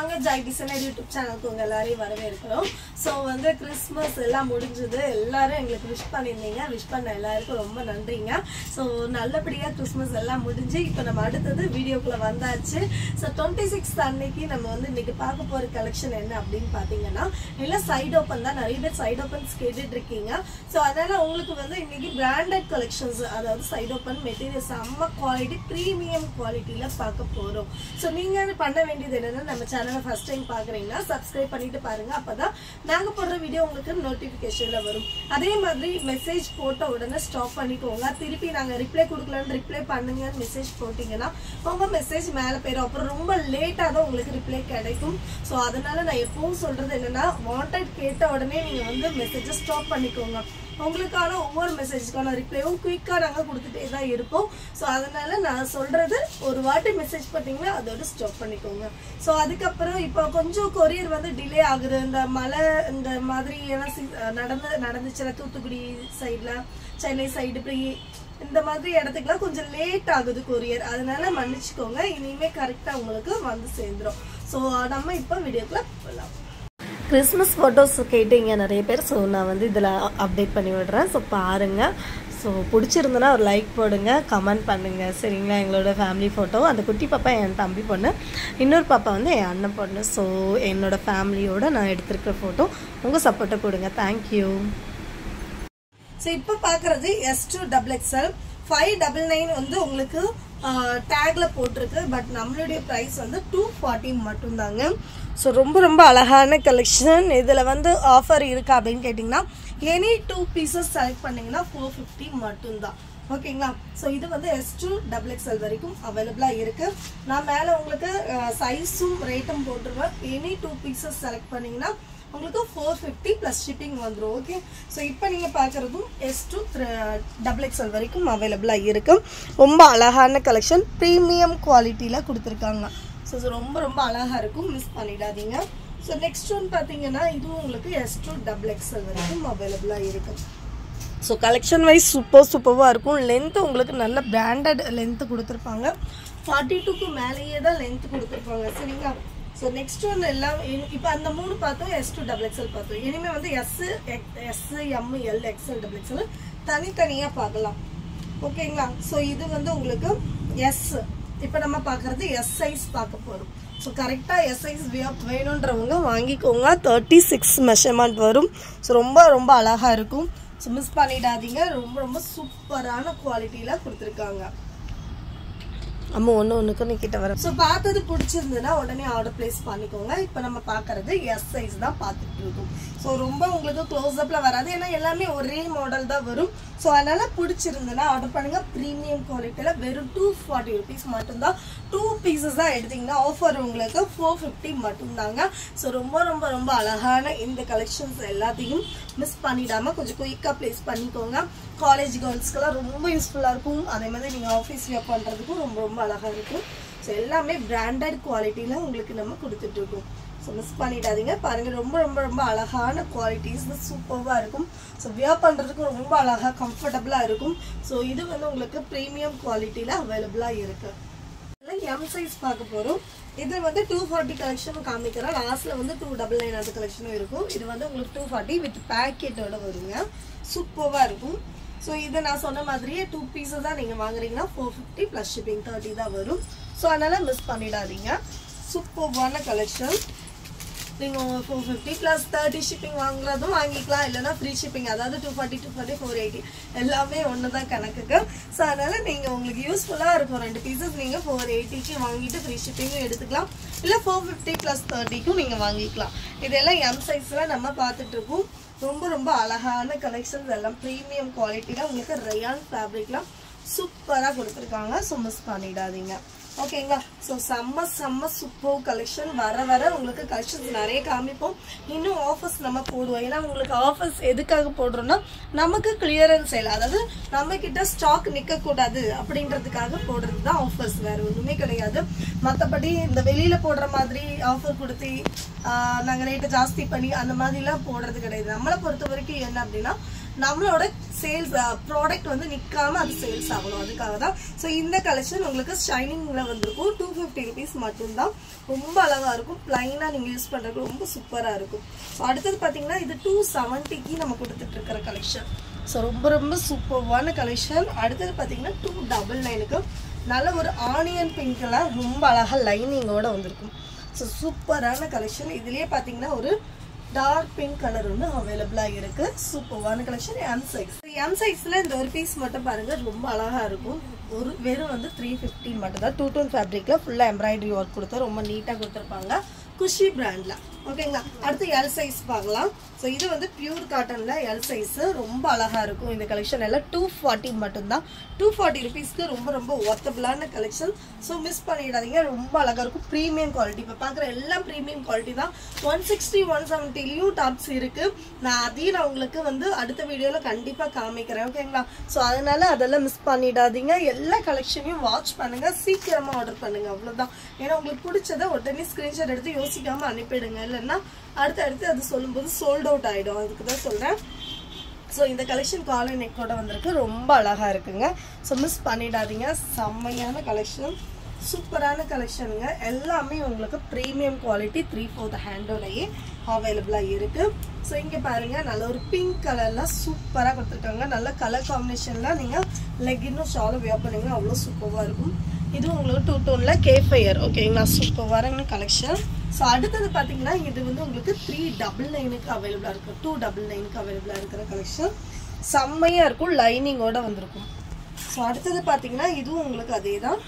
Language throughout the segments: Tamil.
வாங்க ஜாய் டிசைனர் யூடியூப் சேனலுக்கு உங்க எல்லாரையும் வரவேற்கிறோம் ஸோ வந்து கிறிஸ்மஸ் எல்லாம் முடிஞ்சது எல்லாரும் எங்களுக்கு விஷ் பண்ணியிருந்தீங்க விஷ் பண்ண எல்லாருக்கும் ரொம்ப நன்றிங்க ஸோ நல்லபடியாக கிறிஸ்மஸ் எல்லாம் முடிஞ்சு இப்போ நம்ம அடுத்தது வீடியோக்குள்ள வந்தாச்சு ஸோ டுவெண்ட்டி சிக்ஸ் அன்னைக்கு நம்ம வந்து இன்னைக்கு பார்க்க போகிற கலெக்ஷன் என்ன அப்படின்னு பார்த்தீங்கன்னா எல்லாம் சைடு ஓப்பன் தான் நிறைய பேர் சைடு ஓப்பன்ஸ் கேட்டுட்டு இருக்கீங்க ஸோ அதனால உங்களுக்கு வந்து இன்னைக்கு பிராண்டட் கலெக்ஷன்ஸ் அதாவது சைடு ஓப்பன் மெட்டீரியல் செம்ம குவாலிட்டி ப்ரீமியம் குவாலிட்டியில் பார்க்க போகிறோம் ஸோ நீங்கள் பண்ண வேண்டியது என்னன்னா நம்ம சேனலை ஃபர்ஸ்ட் டைம் பார்க்குறீங்கன்னா சப்ஸ்கிரைப் பண்ணிட்டு பாருங்க அப்பதான் நாங்கள் போடுற வீடியோ உங்களுக்கு நோட்டிஃபிகேஷனில் வரும் அதே மாதிரி மெசேஜ் போட்ட உடனே ஸ்டாப் பண்ணிக்கோங்க திருப்பி நாங்கள் ரிப்ளை கொடுக்கலன்னு ரிப்ளை பண்ணுங்கன்னு மெசேஜ் போட்டிங்கன்னா உங்க மெசேஜ் மேலே போயிடும் அப்புறம் ரொம்ப லேட்டாக தான் உங்களுக்கு ரிப்ளை கிடைக்கும் ஸோ அதனால நான் எப்பவும் சொல்றது என்னன்னா வாண்டட் கேட்ட உடனே நீங்கள் வந்து மெசேஜை ஸ்டாப் பண்ணிக்கோங்க உங்களுக்கான ஒவ்வொரு மெசேஜ்க்கான ரிப்ளைவும் குயிக்காக நாங்கள் கொடுத்துட்டே தான் இருப்போம் ஸோ அதனால நான் சொல்றது ஒரு வாட்டி மெசேஜ் பார்த்தீங்கன்னா அதோட ஸ்டாப் பண்ணிக்கோங்க ஸோ அதுக்கப்புறம் இப்போ கொஞ்சம் கொரியர் வந்து டிலே ஆகுது இந்த மழை இந்த மாதிரி எல்லாம் சி- நடந்து நடந்துச்சுல தூத்துக்குடி சைடில் சென்னை சைடு இப்படி இந்த மாதிரி இடத்துக்குலாம் கொஞ்சம் லேட் ஆகுது கொரியர் அதனால மன்னிச்சுக்கோங்க இனிமே கரெக்டாக உங்களுக்கு வந்து சேர்ந்துரும் ஸோ நம்ம இப்போ வீடியோக்குள்ள போகலாம் கிறிஸ்மஸ் ஃபோட்டோஸ் கேட்டீங்க நிறைய பேர் ஸோ நான் வந்து இதில் அப்டேட் பண்ணி விடுறேன் ஸோ பாருங்கள் ஸோ பிடிச்சிருந்தனா ஒரு லைக் போடுங்க கமெண்ட் பண்ணுங்கள் சரிங்களா எங்களோட ஃபேமிலி ஃபோட்டோ அந்த குட்டி பாப்பா என் தம்பி பொண்ணு இன்னொரு பாப்பா வந்து என் அண்ணன் பொண்ணு ஸோ என்னோட ஃபேமிலியோட நான் எடுத்திருக்கிற ஃபோட்டோ உங்கள் சப்போர்ட்டை கொடுங்க தேங்க்யூ ஸோ இப்போ பார்க்குறது S to double XL five double nine வந்து உங்களுக்கு டேக்ல போட்டிருக்கு பட் நம்மளுடைய ப்ரைஸ் வந்து டூ ஃபார்ட்டி மட்டும்தாங்க ஸோ ரொம்ப ரொம்ப அழகான கலெக்ஷன் இதில் வந்து ஆஃபர் இருக்கா அப்படின்னு கேட்டிங்கன்னா எனி டூ பீசஸ் செலக்ட் பண்ணீங்கன்னா ஃபோர் ஃபிஃப்டி மட்டும்தான் ஓகேங்களா ஸோ இது வந்து எஸ் டூ டபுள் எக்ஸ்எல் வரைக்கும் அவைலபிளாக இருக்கு நான் மேலே உங்களுக்கு சைஸும் ரேட்டும் போட்டுருவேன் எனி டூ பீசஸ் செலக்ட் பண்ணீங்கன்னா உங்களுக்கு ஃபோர் ஃபிஃப்டி ப்ளஸ் ஷிப்பிங் வந்துடும் ஓகே ஸோ இப்போ நீங்கள் பார்க்குறதும் எஸ் டூ டபுள் எக்ஸ்எல் வரைக்கும் அவைலபிளாக இருக்கும் ரொம்ப அழகான கலெக்ஷன் ப்ரீமியம் குவாலிட்டியில் கொடுத்துருக்காங்க ஸோ இது ரொம்ப ரொம்ப அழகாக இருக்கும் மிஸ் பண்ணிடாதீங்க ஸோ நெக்ஸ்ட் ஒன் பார்த்தீங்கன்னா இதுவும் உங்களுக்கு எஸ் டூ டபுள் எக்ஸ்எல் வரைக்கும் அவைலபிளாக இருக்கும் ஸோ கலெக்ஷன் வைஸ் சூப்பர் சூப்பராக இருக்கும் லென்த் உங்களுக்கு நல்ல பிராண்டட் லென்த்து கொடுத்துருப்பாங்க ஃபார்ட்டி டூக்கு மேலேயே தான் லென்த் கொடுத்துருப்பாங்க சரிங்களா ஸோ நெக்ஸ்ட் ஒன் எல்லாம் இப்போ அந்த மூணு பார்த்தோம் எஸ் டூ டபுள் எக்ஸ்எல் பார்த்தோம் இனிமேல் வந்து S S M L XL double XL தனித்தனியாக பார்க்கலாம் ஓகேங்களா ஸோ இது வந்து உங்களுக்கு எஸ் இப்போ நம்ம பார்க்குறது எஸ் சைஸ் பார்க்க போகிறோம் ஸோ கரெக்டாக எஸ் சைஸ் வேணுன்றவங்க வாங்கிக்கோங்க தேர்ட்டி சிக்ஸ் மெஷர்மெண்ட் வரும் ஸோ ரொம்ப ரொம்ப அழகாக இருக்கும் ஸோ மிஸ் பண்ணிடாதீங்க ரொம்ப ரொம்ப சூப்பரான குவாலிட்டியில் கொடுத்துருக்காங்க நம்ம ஒன்று ஒன்றுக்கு நீ கிட்ட வர ஸோ பார்த்தது பிடிச்சிருந்ததுன்னா உடனே ஆர்டர் பிளேஸ் பண்ணிக்கோங்க இப்போ நம்ம பார்க்கறது எஸ் சைஸ் தான் பார்த்துட்டு இருக்கோம் ஸோ ரொம்ப உங்களுக்கு க்ளோஸ் அப்பில் வராது ஏன்னா எல்லாமே ஒரே மாடல் தான் வரும் ஸோ அதனால பிடிச்சிருந்ததுன்னா ஆர்டர் பண்ணுங்க ப்ரீமியம் குவாலிட்டியில் வெறும் டூ ஃபார்ட்டி ருபீஸ் மட்டும்தான் டூ பீசஸ் தான் எடுத்தீங்கன்னா ஆஃபர் உங்களுக்கு ஃபோர் ஃபிஃப்டி மட்டும்தாங்க ஸோ ரொம்ப ரொம்ப ரொம்ப அழகான இந்த கலெக்ஷன்ஸ் எல்லாத்தையும் மிஸ் பண்ணிடாம கொஞ்சம் குயிக்காக ப்ளேஸ் பண்ணிக்கோங்க காலேஜ் கேர்ள்ஸ்க்கெல்லாம் ரொம்ப யூஸ்ஃபுல்லாக இருக்கும் அதே மாதிரி நீங்கள் ஆஃபீஸ் வியர் பண்ணுறதுக்கும் ரொம்ப ரொம்ப அழகாக இருக்கும் ஸோ எல்லாமே பிராண்டட் குவாலிட்டியில் உங்களுக்கு நம்ம கொடுத்துட்ருக்கோம் ஸோ மிஸ் பண்ணிடாதீங்க பாருங்கள் ரொம்ப ரொம்ப ரொம்ப அழகான குவாலிட்டிஸ் சூப்பராக இருக்கும் ஸோ வியர் பண்ணுறதுக்கு ரொம்ப அழகாக கம்ஃபர்டபுளாக இருக்கும் ஸோ இது வந்து உங்களுக்கு ப்ரீமியம் குவாலிட்டியில் அவைலபிளாக இருக்குது எம் சைஸ் பார்க்க போகிறோம் இது வந்து டூ ஃபார்ட்டி கலெக்ஷன் காமிக்கிறேன் லாஸ்ட்டில் வந்து டூ டபுள் நைன் அந்த கலெக்ஷனும் இருக்கும் இது வந்து உங்களுக்கு டூ ஃபார்ட்டி வித் பேக்கெட்டோட வருங்க சூப்பராக இருக்கும் ஸோ இது நான் சொன்ன மாதிரியே டூ பீஸஸ் தான் நீங்கள் வாங்குறீங்கன்னா four fifty plus shipping thirty தான் வரும் ஸோ அதனால் மிஸ் பண்ணிடாதீங்க சூப்பர்வான கலெக்ஷன் நீங்கள் four fifty plus thirty shipping வாங்குறதும் வாங்கிக்கலாம் இல்லைன்னா ஃப்ரீ ஷிப்பிங் அதாவது two forty two forty four eighty எல்லாமே ஒன்று தான் கணக்குக்கு ஸோ அதனால் நீங்கள் உங்களுக்கு யூஸ்ஃபுல்லாக இருக்கும் ரெண்டு பீசஸ் நீங்கள் ஃபோர் எயிட்டிக்கு வாங்கிட்டு ஃப்ரீ ஷிப்பிங்கும் எடுத்துக்கலாம் இல்லை ஃபோர் ஃபிஃப்டி ப்ளஸ் தேர்ட்டிக்கும் நீங்கள் வாங்கிக்கலாம் இதெல்லாம் எம் சைஸில் நம்ம பார்த்துட்டு இருக்கோம் ரொம்ப ரொம்ப அழகான கலெக்ஷன்ஸ் எல்லாம் ப்ரீமியம் குவாலிட்டியில் உங்களுக்கு ரயான் ஃபேப்ரிக்லாம் சூப்பராக கொடுத்துருக்காங்க ஸோ மிஸ் பண்ணிடாதீங்க ஓகேங்களா ஸோ செம்ம செம்ம சூப்பர் கலெக்ஷன் வர வர உங்களுக்கு கலெக்ஷன்ஸ் நிறைய காமிப்போம் இன்னும் ஆஃபர்ஸ் நம்ம போடுவோம் ஏன்னா உங்களுக்கு ஆஃபர்ஸ் எதுக்காக போடுறோம்னா நமக்கு கிளியரன்ஸ் சேல் அதாவது நம்ம கிட்ட ஸ்டாக் நிற்கக்கூடாது அப்படின்றதுக்காக போடுறது தான் ஆஃபர்ஸ் வேற ஒன்றுமே கிடையாது மற்றபடி இந்த வெளியில போடுற மாதிரி ஆஃபர் கொடுத்து நாங்கள் ரேட்டை ஜாஸ்தி பண்ணி அந்த மாதிரிலாம் போடுறது கிடையாது நம்மளை பொறுத்த வரைக்கும் என்ன அப்படின்னா நம்மளோட சேல்ஸ் ப்ராடக்ட் வந்து நிக்காம அது சேல்ஸ் ஆகணும் அதுக்காக தான் ஸோ இந்த கலெக்ஷன் உங்களுக்கு ஷைனிங்ல வந்திருக்கும் டூ ஃபிஃப்டி ருபீஸ் மட்டும்தான் ரொம்ப அழகா இருக்கும் பிளைனா நீங்க யூஸ் பண்றதுக்கு ரொம்ப சூப்பரா இருக்கும் ஸோ அடுத்தது பாத்தீங்கன்னா இது டூ செவன்ட்டிக்கு நம்ம கொடுத்துட்டு இருக்கிற கலெக்ஷன் ஸோ ரொம்ப ரொம்ப சூப்பர்வான கலெக்ஷன் அடுத்தது பாத்தீங்கன்னா டூ டபுள் நைனுக்கு நல்ல ஒரு ஆனியன் பிங்க்ல ரொம்ப அழகா லைனிங்கோட வந்திருக்கும் ஸோ சூப்பரான கலெக்ஷன் இதுலயே பாத்தீங்கன்னா ஒரு டார்க் பிங்க் கலர் வந்து அவைலபிளா இருக்கு சூப்பர்வான கலெக்ஷன் எம் சைஸ் எம் சைஸ்ல இந்த ஒரு பீஸ் மட்டும் பாருங்க ரொம்ப அழகா இருக்கும் ஒரு வெறும் வந்து த்ரீ ஃபிஃப்டின் மட்டும் தான் டூ டோன் ஃபேப்ரிக்ல ஃபுல்லா எம்ப்ராய்டரி ஒர்க் கொடுத்து ரொம்ப நீட்டா கொடுத்துருப்பாங்க குஷி பிராண்ட்ல ஓகேங்களா அடுத்து எல் சைஸ் பார்க்கலாம் ஸோ இது வந்து பியூர் காட்டன்ல எல் சைஸ் ரொம்ப அழகா இருக்கும் இந்த கலெக்ஷன் எல்லாம் டூ ஃபார்ட்டி மட்டும்தான் டூ ஃபார்ட்டி ருபீஸ்க்கு ரொம்ப ரொம்ப ஒர்த்தபிளான கலெக்ஷன் ஸோ மிஸ் பண்ணிடாதீங்க ரொம்ப அழகா இருக்கும் ப்ரீமியம் குவாலிட்டி இப்போ பார்க்குற எல்லாம் ப்ரீமியம் குவாலிட்டி தான் ஒன் சிக்ஸ்டி ஒன் செவன்ட்டிலையும் டாப்ஸ் இருக்கு நான் அதையும் நான் உங்களுக்கு வந்து அடுத்த வீடியோவில் கண்டிப்பாக காமிக்கிறேன் ஓகேங்களா ஸோ அதனால அதெல்லாம் மிஸ் பண்ணிடாதீங்க எல்லா கலெக்ஷனையும் வாட்ச் பண்ணுங்க சீக்கிரமா ஆர்டர் பண்ணுங்க அவ்வளவுதான் ஏன்னா உங்களுக்கு பிடிச்சதை உடனே ஸ்கிரீன்ஷாட் எடுத்து யோசிக்காம அனுப்பிடுங்க இல்லைன்னா அடுத்து அடுத்து அது சொல்லும்போது சோல்ட் அவுட் ஆயிடும் அதுக்கு தான் சொல்றேன் ஸோ இந்த கலெக்ஷன் காலை நெக்கோட வந்திருக்கு ரொம்ப அழகா இருக்குங்க ஸோ மிஸ் பண்ணிடாதீங்க செம்மையான கலெக்ஷன் சூப்பரான கலெக்ஷனுங்க எல்லாமே உங்களுக்கு ப்ரீமியம் குவாலிட்டி த்ரீ ஃபோர்த் ஹேண்டோடையே அவைலபிளாக இருக்கு ஸோ இங்கே பாருங்க நல்ல ஒரு பிங்க் கலர்ல சூப்பராக கொடுத்துருக்காங்க நல்ல கலர் காம்பினேஷன்ல நீங்கள் லெகினும் ஷாலும் வியர் பண்ணீங்கன்னா அவ்வளோ சூப்பராக இருக்கும் இது உங்களுக்கு டூ டோனில் கே ஃபயர் ஓகேங்களா சூப்பரான கலெக்ஷன் ஸோ அடுத்தது பார்த்தீங்கன்னா இது வந்து உங்களுக்கு த்ரீ டபுள் நைனுக்கு அவைலபிளாக இருக்கும் டூ டபுள் நைனுக்கு அவைலபிளாக இருக்கிற கலெக்ஷன் செம்மையாக இருக்கும் லைனிங்கோட வந்திருக்கும் ஸோ அடுத்தது பார்த்தீங்கன்னா இதுவும் உங்களுக்கு அதே தான்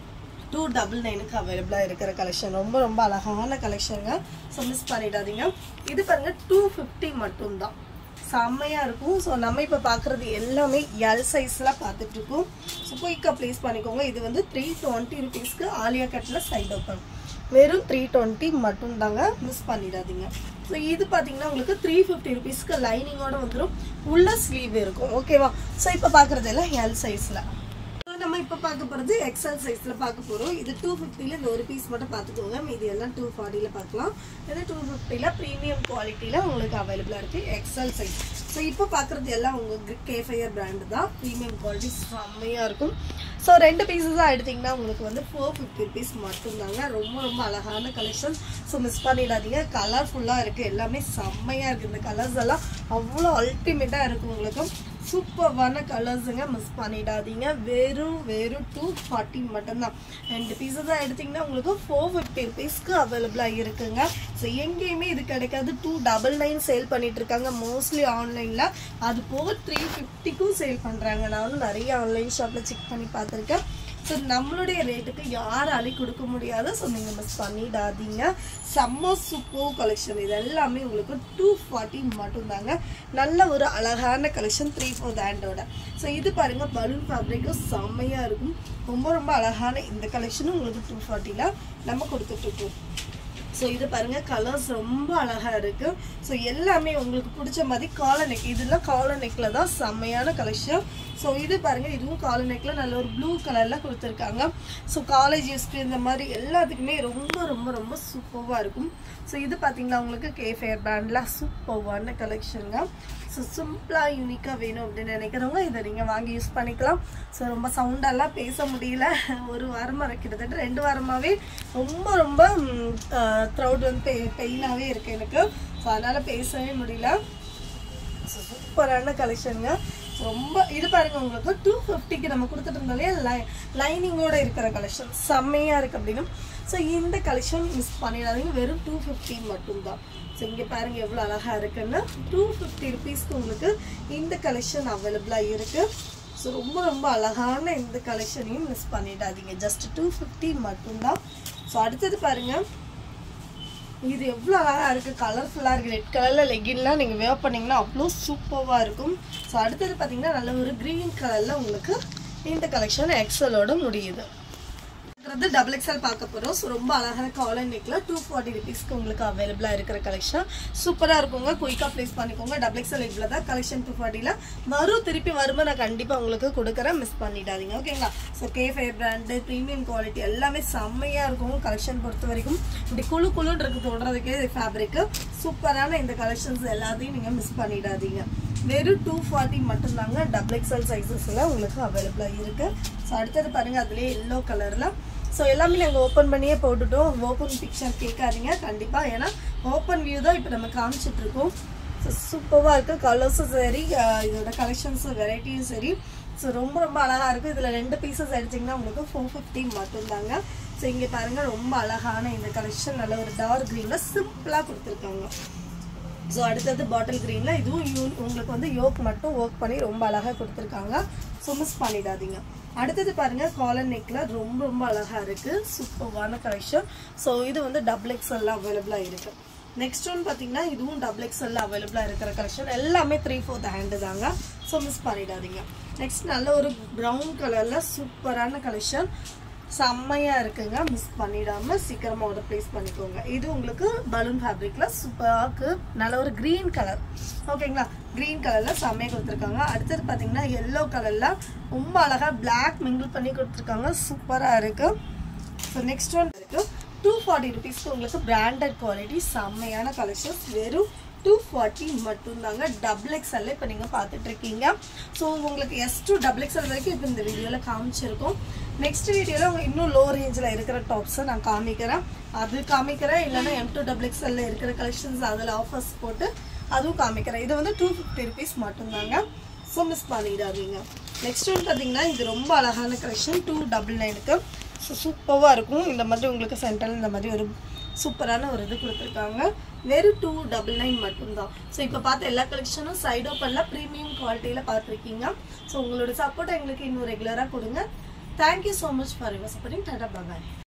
டூ டபுள் நைனுக்கு அவைலபிளாக இருக்கிற கலெக்ஷன் ரொம்ப ரொம்ப அழகான கலெக்ஷனுங்க ஸோ மிஸ் பண்ணிடாதீங்க இது பாருங்க டூ ஃபிஃப்டி மட்டும்தான் செம்மையாக இருக்கும் ஸோ நம்ம இப்போ பார்க்குறது எல்லாமே எல் சைஸில் பார்த்துட்டு இருக்கோம் ஸோ குயிக்காக ப்ளேஸ் பண்ணிக்கோங்க இது வந்து த்ரீ டுவெண்ட்டி ருபீஸ்க்கு ஆலியா கட்டில் சைட் ஓப்பன் வெறும் த்ரீ டுவெண்ட்டி மட்டும் தாங்க மிஸ் பண்ணிடாதீங்க ஸோ இது பார்த்தீங்கன்னா உங்களுக்கு த்ரீ ஃபிஃப்டி ருபீஸ்க்கு லைனிங்கோட வந்துடும் உள்ள ஸ்லீவ் இருக்கும் ஓகேவா ஸோ இப்போ பார்க்குறது எல்லாம் எல் சைஸில் So, நம்ம இப்ப பார்க்க போறது எக்ஸல் சைஸ்ல பார்க்க போறோம் இது டூ ஃபிஃப்டில இந்த ஒரு பீஸ் மட்டும் பார்த்துக்கோங்க மீதி எல்லாம் டூ ஃபார்ட்டில பார்க்கலாம் இது டூ ஃபிஃப்டில ப்ரீமியம் குவாலிட்டியில உங்களுக்கு அவைலபிளா இருக்கு எக்ஸல் சைஸ் ஸோ இப்போ பார்க்குறது எல்லாம் உங்க கேஃபயர் பிராண்டு தான் ப்ரீமியம் குவாலிட்டி செம்மையா இருக்கும் ஸோ ரெண்டு பீஸஸாக எடுத்தீங்கன்னா உங்களுக்கு வந்து ஃபோர் ஃபிஃப்டி ருபீஸ் மட்டும்தாங்க ரொம்ப ரொம்ப அழகான கலெக்ஷன் ஸோ மிஸ் பண்ணிடாதீங்க கலர்ஃபுல்லாக இருக்குது எல்லாமே செம்மையாக இருக்குது இந்த கலர்ஸ் எல்லாம் அவ்வளோ அல்டிமேட்டாக இருக்கும் உங்களுக்கு சூப்பர்வான கலர்ஸுங்க மிஸ் பண்ணிடாதீங்க வெறும் வெறும் டூ ஃபார்ட்டி மட்டும்தான் ரெண்டு பீஸஸ் தான் எடுத்தீங்கன்னா உங்களுக்கு ஃபோர் ஃபிஃப்டி ருபீஸ்க்கு அவைலபிளாக இருக்குங்க ஸோ எங்கேயுமே இது கிடைக்காது டூ டபுள் நைன் சேல் பண்ணிட்டு இருக்காங்க மோஸ்ட்லி ஆன்லைனில் அது போக த்ரீ ஃபிஃப்டிக்கும் சேல் பண்ணுறாங்க நானும் நிறைய ஆன்லைன் ஷாப்பில் செக் பண்ணி பார்த்துருக்கேன் ஸோ நம்மளுடைய ரேட்டுக்கு யாராலையும் கொடுக்க முடியாது ஸோ நீங்கள் மிஸ் பண்ணிடாதீங்க செம்ம சூப்பர் கலெக்ஷன் இது எல்லாமே உங்களுக்கு டூ ஃபார்ட்டி மட்டும்தாங்க நல்ல ஒரு அழகான கலெக்ஷன் த்ரீ ஃபோர் ஹேண்டோட ஸோ இது பாருங்க பலூன் ஃபேப்ரிக்கும் செம்மையாக இருக்கும் ரொம்ப ரொம்ப அழகான இந்த கலெக்ஷனும் உங்களுக்கு டூ ஃபார்ட்டியில் நம்ம கொடுத்துட்ருக்கோம் ஸோ இது பாருங்க கலர்ஸ் ரொம்ப அழகா இருக்கு ஸோ எல்லாமே உங்களுக்கு பிடிச்ச மாதிரி காலர் நெக் இதெல்லாம் காலர் நெக்ல தான் செம்மையான கலெக்ஷன் ஸோ இது பாருங்க இதுவும் காலர் நெக்ல நல்ல ஒரு ப்ளூ கலர்ல கொடுத்துருக்காங்க ஸோ காலேஜ் யூஸ்க்கு இந்த மாதிரி எல்லாத்துக்குமே ரொம்ப ரொம்ப ரொம்ப சூப்பராக இருக்கும் ஸோ இது பார்த்தீங்கன்னா உங்களுக்கு கேஃபேர் பிராண்டில் சூப்பர்வான கலெக்ஷனுங்க ஸோ சிம்பிளாக யூனிக்காக வேணும் அப்படின்னு நினைக்கிறவங்க இதை நீங்கள் வாங்கி யூஸ் பண்ணிக்கலாம் ஸோ ரொம்ப சவுண்டெல்லாம் பேச முடியல ஒரு வாரமாக கிட்டத்தட்ட ரெண்டு வாரமாகவே ரொம்ப ரொம்ப த்ரௌட் வந்து பெ பெயினாகவே இருக்குது எனக்கு ஸோ அதனால் பேசவே முடியல சூப்பரான கலெக்ஷனுங்க ரொம்ப இது பாருங்க உங்களுக்கு டூ ஃபிஃப்டிக்கு நம்ம கொடுத்துட்டு இருந்தாலே லை லைனிங்கோட இருக்கிற கலெக்ஷன் செம்மையாக இருக்குது அப்படின்னு ஸோ இந்த கலெக்ஷன் மிஸ் பண்ணிடாதீங்க வெறும் டூ ஃபிஃப்டி மட்டும்தான் ஸோ இங்கே பாருங்க எவ்வளோ அழகாக இருக்குன்னு டூ ஃபிஃப்டி ருபீஸ்க்கு உங்களுக்கு இந்த கலெக்ஷன் அவைலபிளாக இருக்குது ஸோ ரொம்ப ரொம்ப அழகான இந்த கலெக்ஷனையும் மிஸ் பண்ணிடாதீங்க ஜஸ்ட் டூ ஃபிஃப்டி மட்டும்தான் ஸோ அடுத்தது பாருங்கள் இது எவ்வளோ அழகாக இருக்குது கலர்ஃபுல்லாக இருக்குது ரெட் கலரில் லெகின்லாம் நீங்கள் வேர் பண்ணிங்கன்னா அவ்வளோ சூப்பராக இருக்கும் ஸோ அடுத்தது பார்த்தீங்கன்னா நல்ல ஒரு க்ரீன் கலரில் உங்களுக்கு இந்த கலெக்ஷன் எக்ஸலோட முடியுது இருக்கிறது டபுள் எக்ஸ்எல் பார்க்க போகிறோம் ஸோ ரொம்ப அழகான காலர் நெக்கில் டூ ஃபார்ட்டி ருபீஸ்க்கு உங்களுக்கு அவைலபிளாக இருக்கிற கலெக்ஷன் சூப்பராக இருக்குங்க குயிக்காக ப்ளேஸ் பண்ணிக்கோங்க டபுள் எக்ஸ்எல் இவ்வளோ தான் கலெக்ஷன் டூ ஃபார்ட்டியில் வரும் திருப்பி வரும்போது நான் கண்டிப்பாக உங்களுக்கு கொடுக்குறேன் மிஸ் பண்ணிடாதீங்க ஓகேங்களா so K five brand premium quality எல்லாமே செம்மையாக இருக்கும் கலெக்ஷன் பொறுத்த வரைக்கும் இப்படி குழு குழுன்னு இருக்கு தொடுறதுக்கே ஃபேப்ரிக்கு சூப்பரான இந்த கலெக்ஷன்ஸ் எல்லாத்தையும் நீங்கள் மிஸ் பண்ணிடாதீங்க வெறும் டூ ஃபார்ட்டி மட்டும்தாங்க டபுள் எக்ஸ்எல் சைஸஸில் உங்களுக்கு அவைலபிளாக இருக்குது ஸோ அடுத்தது பாருங்கள் அதுலேயே எல்லோ கலரில் ஸோ எல்லாமே நாங்கள் ஓப்பன் பண்ணியே போட்டுட்டோம் ஓப்பன் பிக்சர் கேட்காதீங்க கண்டிப்பாக ஏன்னா ஓப்பன் வியூ தான் இப்போ நம்ம காமிச்சிட்டு இருக்கோம் ஸோ சூப்பராக இருக்குது கலர்ஸும் சரி அஹ் இதோட கலெக்ஷன்ஸும் வெரைட்டியும் சரி ஸோ ரொம்ப ரொம்ப அழகாக இருக்குது இதில் ரெண்டு பீசஸ் அடிச்சிங்கன்னா உங்களுக்கு ஃபோர் ஃபிஃப்டி மட்டும்தாங்க ஸோ இங்கே பாருங்கள் ரொம்ப அழகான இந்த கலெக்ஷன் நல்ல ஒரு டார்க் க்ரீனில் சிம்பிளாக கொடுத்துருக்காங்க ஸோ அடுத்தது பாட்டில் க்ரீனில் இதுவும் யூ உங்களுக்கு வந்து யோக் மட்டும் ஒர்க் பண்ணி ரொம்ப அழகாக கொடுத்துருக்காங்க ஸோ மிஸ் பண்ணிடாதீங்க அடுத்தது பாருங்கள் காலர் நெக்கில் ரொம்ப ரொம்ப அழகாக இருக்குது சூப்பர்வான கலெக்ஷன் ஸோ இது வந்து டபுள் எக்ஸ்எல்லாம் அவைலபிளாக இருக்குது நெக்ஸ்ட் ஒன் பார்த்தீங்கன்னா இதுவும் டபுள் எக்ஸ்எல்ல அவைலபிளாக இருக்கிற கலெக்ஷன் எல்லாமே த்ரீ ஃபோர்த் ஹேண்டு தாங்க ஸோ மிஸ் பண்ணிடாதீங்க நெக்ஸ்ட் நல்ல ஒரு ப்ரௌன் கலரில் சூப்பரான கலெக்ஷன் செம்மையாக இருக்குங்க மிஸ் பண்ணிடாம சீக்கிரமாக ஆர்டர் ப்ளேஸ் பண்ணிக்கோங்க இது உங்களுக்கு பலூன் ஃபேப்ரிக்ல சூப்பராக நல்ல ஒரு க்ரீன் கலர் ஓகேங்களா க்ரீன் கலரில் செம்மையாக கொடுத்துருக்காங்க அடுத்தது பார்த்தீங்கன்னா எல்லோ கலரில் ரொம்ப அழகாக பிளாக் மிங்கிள் பண்ணி கொடுத்துருக்காங்க சூப்பராக இருக்குது ஸோ நெக்ஸ்ட் ஒன் இருக்குது டூ ஃபார்ட்டி ருபீஸ்க்கு உங்களுக்கு பிராண்டட் குவாலிட்டி செம்மையான கலெக்ஷன்ஸ் வெறும் டூ ஃபார்ட்டி மட்டும்தாங்க டபுள் எக்ஸ்எல்ல இப்போ நீங்கள் பார்த்துட்டு இருக்கீங்க ஸோ உங்களுக்கு எஸ் டூ டபுள் எக்ஸ்எல் வரைக்கும் இப்போ இந்த வீடியோவில் காமிச்சிருக்கோம் நெக்ஸ்ட் வீடியோவில் உங்கள் இன்னும் லோ ரேஞ்சில் இருக்கிற டாப்ஸை நான் காமிக்கிறேன் அது காமிக்கிறேன் இல்லைன்னா எம் டூ டபுள் எக்ஸ்எல்ல இருக்கிற கலெக்ஷன்ஸ் அதில் ஆஃபர்ஸ் போட்டு அதுவும் காமிக்கிறேன் இது வந்து டூ ஃபிஃப்டி ருபீஸ் மட்டும்தாங்க ஸோ மிஸ் பண்ணிடாதீங்க நெக்ஸ்ட் ஒன் பார்த்தீங்கன்னா இது ரொம்ப அழகான கலெக்ஷன் டூ டபுள் நைனுக்கு ஸோ சூப்பராக இருக்கும் இந்த மாதிரி உங்களுக்கு சென்டரில் இந்த மாதிரி ஒரு சூப்பரான ஒரு இது கொடுத்துருக்காங்க வெறும் டூ டபுள் நைன் மட்டும்தான் ஸோ இப்போ பார்த்த எல்லா கலெக்ஷனும் சைட் ஓப்பனில் ப்ரீமியம் குவாலிட்டியில் பார்த்துருக்கீங்க ஸோ உங்களோட சப்போர்ட்டை எங்களுக்கு இன்னும் ரெகுலராக கொடுங்க thank you so much for your supporting tata bye